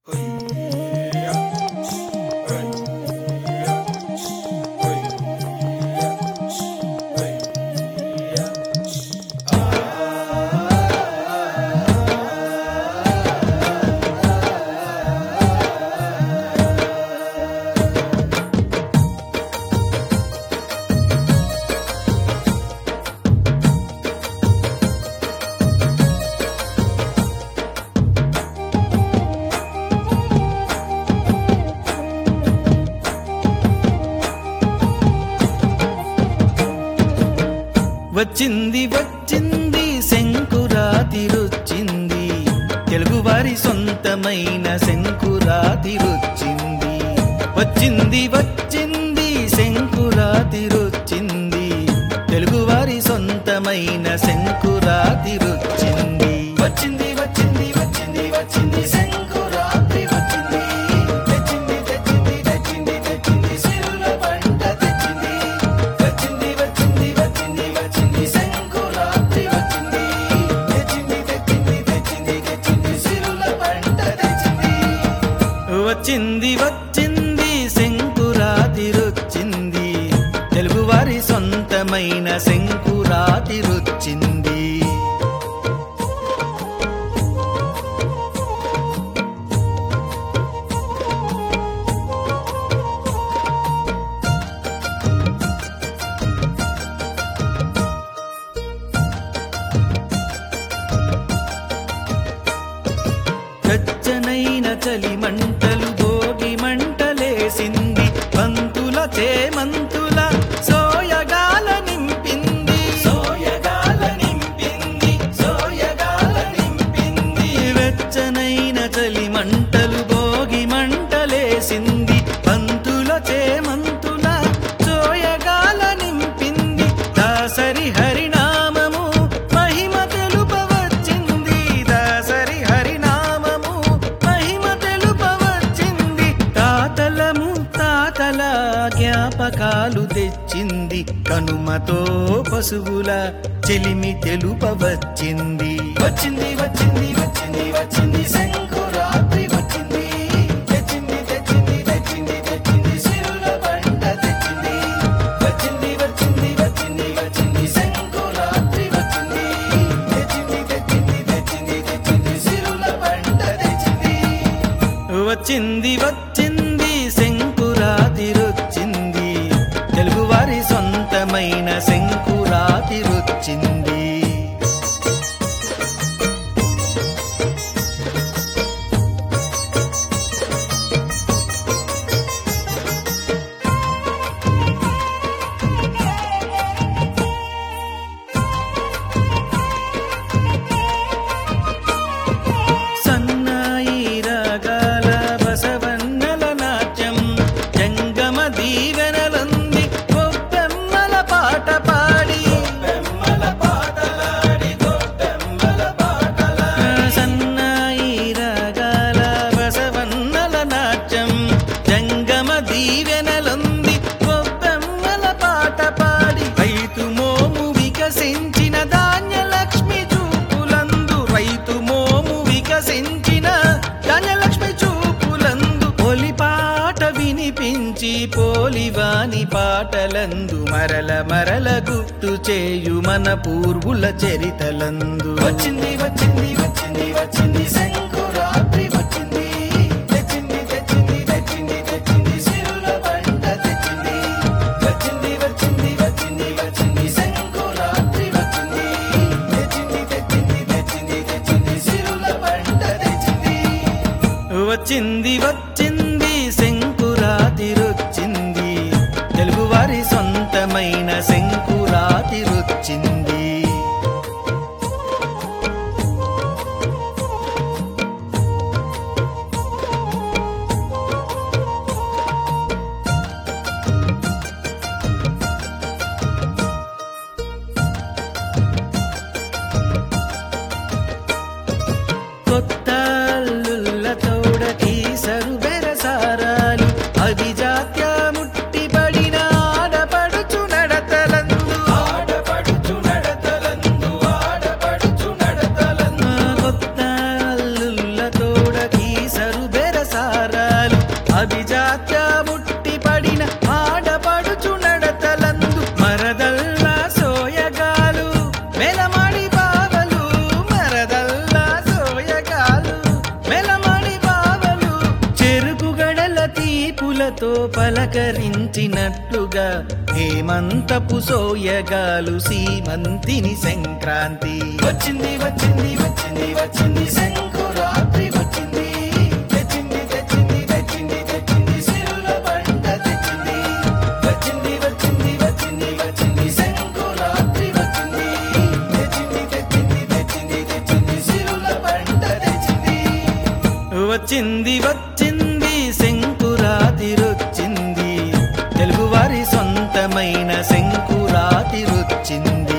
వచ్చింది వచ్చింది శంకురాతిరొచ్చింది తెలుగువారి సొంతమైన శంకురాతిరొచ్చింది వచ్చింది వచ్చింది శంకురాతిరొచ్చింది తెలుగువారి సొంతమైన శంకురాతిరొచ్చింది వచ్చింది వచ్చింది వచ్చింది వచ్చింది శంకురాత్రి వచ్చింది తెచ్చింది తెచ్చింది తెచ్చింది తెచ్చింది సిరుల పంట తెచ్చింది వచ్చింది వచ్చింది వచ్చింది వచ్చింది శంకురాత్రి వచ్చింది తెచ్చింది తెచ్చింది తెచ్చింది తెచ్చింది సిరుల పంట తెచ్చింది వచ్చింది వచ్చింది శంకురాతిరొచ్చింది తెలుగువారి సొంతమైన శంకురాతిరొచ్చింది గచ్చనైన చలి మంటలు భోగి మంటలేసింది పంతుల చేమంతుల సోయగాల నింపింది సోయగాల నింపింది సోయగాల నింపింది వెచ్చనైన చలి మంటలు భోగి మంటలేసింది పంతుల చేమంతుల సోయగాల నింపింది దాసరి హరినామము మహిమ తెలుపవచ్చింది దాసరి హరినామము మహిమ తెలుపవచ్చింది తాతలము తాతల జ్ఞాపకాలు తెచ్చింది కనుమతో పశువుల చెలిమి తెలుపవచ్చింది వచ్చింది వచ్చింది వచ్చింది వచ్చింది శంకురాత్రి వచ్చింది తెచ్చింది తెచ్చింది తెచ్చింది తెచ్చింది సిరుల పంట తెచ్చింది వచ్చింది వచ్చింది వచ్చింది వచ్చింది శంకురాత్రి వచ్చింది తెచ్చింది తెచ్చింది తెచ్చింది తెచ్చింది సిరుల పంట తెచ్చింది వచ్చింది వచ్చింది శంకురాతిరొచ్చింది తెలుగువారి సొంతమైన శంకురాతిరొచ్చింది సన్నాయి రాగాల బసవన్నల నాట్యం జంగమ దీవెనలంది గొప్పెమ్మల పాట పాడి సన్నాయి రాగాల బసవన్నల నాట్యం జంగమ దీవెనలంది గొప్పెమ్మల పాట పాడి రైతు మోము వికసించిన ధాన్యలక్ష్మి చూపులందు రైతు మోము వికసించిన ధాన్యలక్ష్మి చూపులందు పోలి పాట వినిపించి పోలివాని పాటలందు మరల మరల గుర్తు చేయు మన పూర్వుల చరితలందు వచ్చింది వచ్చింది వచ్చింది వచ్చింది శంకురాత్రి వచ్చింది తెచ్చింది తెచ్చింది తెచ్చింది తెచ్చింది సిరుల పంట తెచ్చింది వచ్చింది వచ్చింది వచ్చింది వచ్చింది శంకురాత్రి వచ్చింది తెచ్చింది తెచ్చింది తెచ్చింది తెచ్చింది సిరుల పంట తెచ్చింది వచ్చింది వచ్చింది శంకురాతిరొచ్చింది తెలుగువారి సొంతమైన శంకురాతిరొచ్చింది కొత్త అల్లుళ్ళ తోడకి సరుబెరసారాలు అభిజాత్య ముట్టిపడిన ఆడపడుచు నడతలందు ఆడపడుచు నడత పూలతో పలకరించినట్లుగా హేమంతపు సోయగాలు సీమంతిని సంక్రాంతి వచ్చింది వచ్చింది వచ్చింది వచ్చింది శంకురాత్రి వచ్చింది తెచ్చింది తెచ్చింది తెచ్చింది తెచ్చింది సిరుల పంట తెచ్చింది వచ్చింది వచ్చింది వచ్చింది వచ్చింది శంకురాత్రి వచ్చింది తెచ్చింది తెచ్చింది తెచ్చింది తెచ్చింది సిరుల పంట తెచ్చింది వచ్చింది వచ్చింది శంకురాతి రుచ్చింది తెలుగువారి సొంతమైన శంకురాతి రుచ్చింది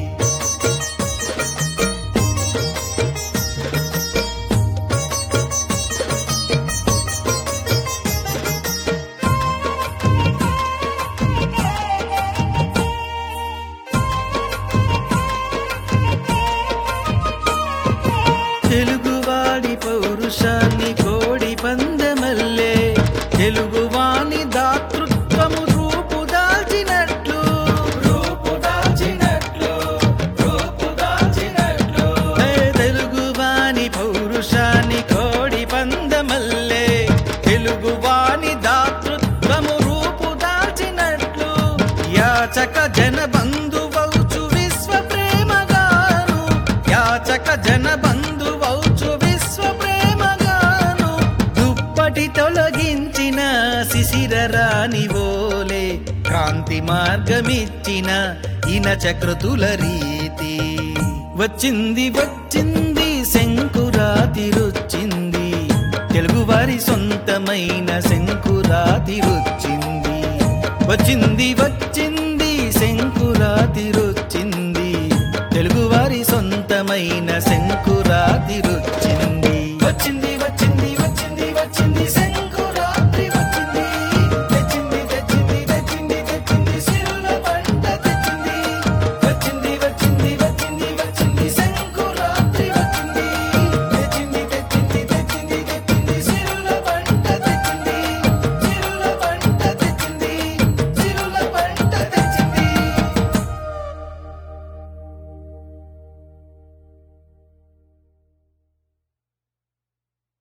తెలుగువాడి పౌరుషాన్ని కోడి పందమల్లే తెలుగువాని దాతృత్వము రూపు దాల్చినట్లు రూపు దాల్చినట్లు రూపు దాల్చినట్లు తెలుగువాని పౌరుషాన్ని కోడి పందమల్లే తెలుగువాని దాతృత్వము రూపు దాల్చినట్లు యాచక జన బంధువౌచు విశ్వ ప్రేమగాను యాచక జన బంధువౌచు విశ్వ ప్రేమగాను దుప్పటి తొలగించిన శిశిర రాణి ఓలే క్రాంతి మార్గమిచ్చిన ఇన చక్రతుల రీతి వచ్చింది వచ్చింది శంకురాతి రుచ్చింది తెలుగువారి సొంతమైన శంకురాతి రుచ్చింది వచ్చింది వచ్చింది శంకురాతి రుచ్చింది తెలుగువారి సొంతమైన శంకురాతి రుచ్చింది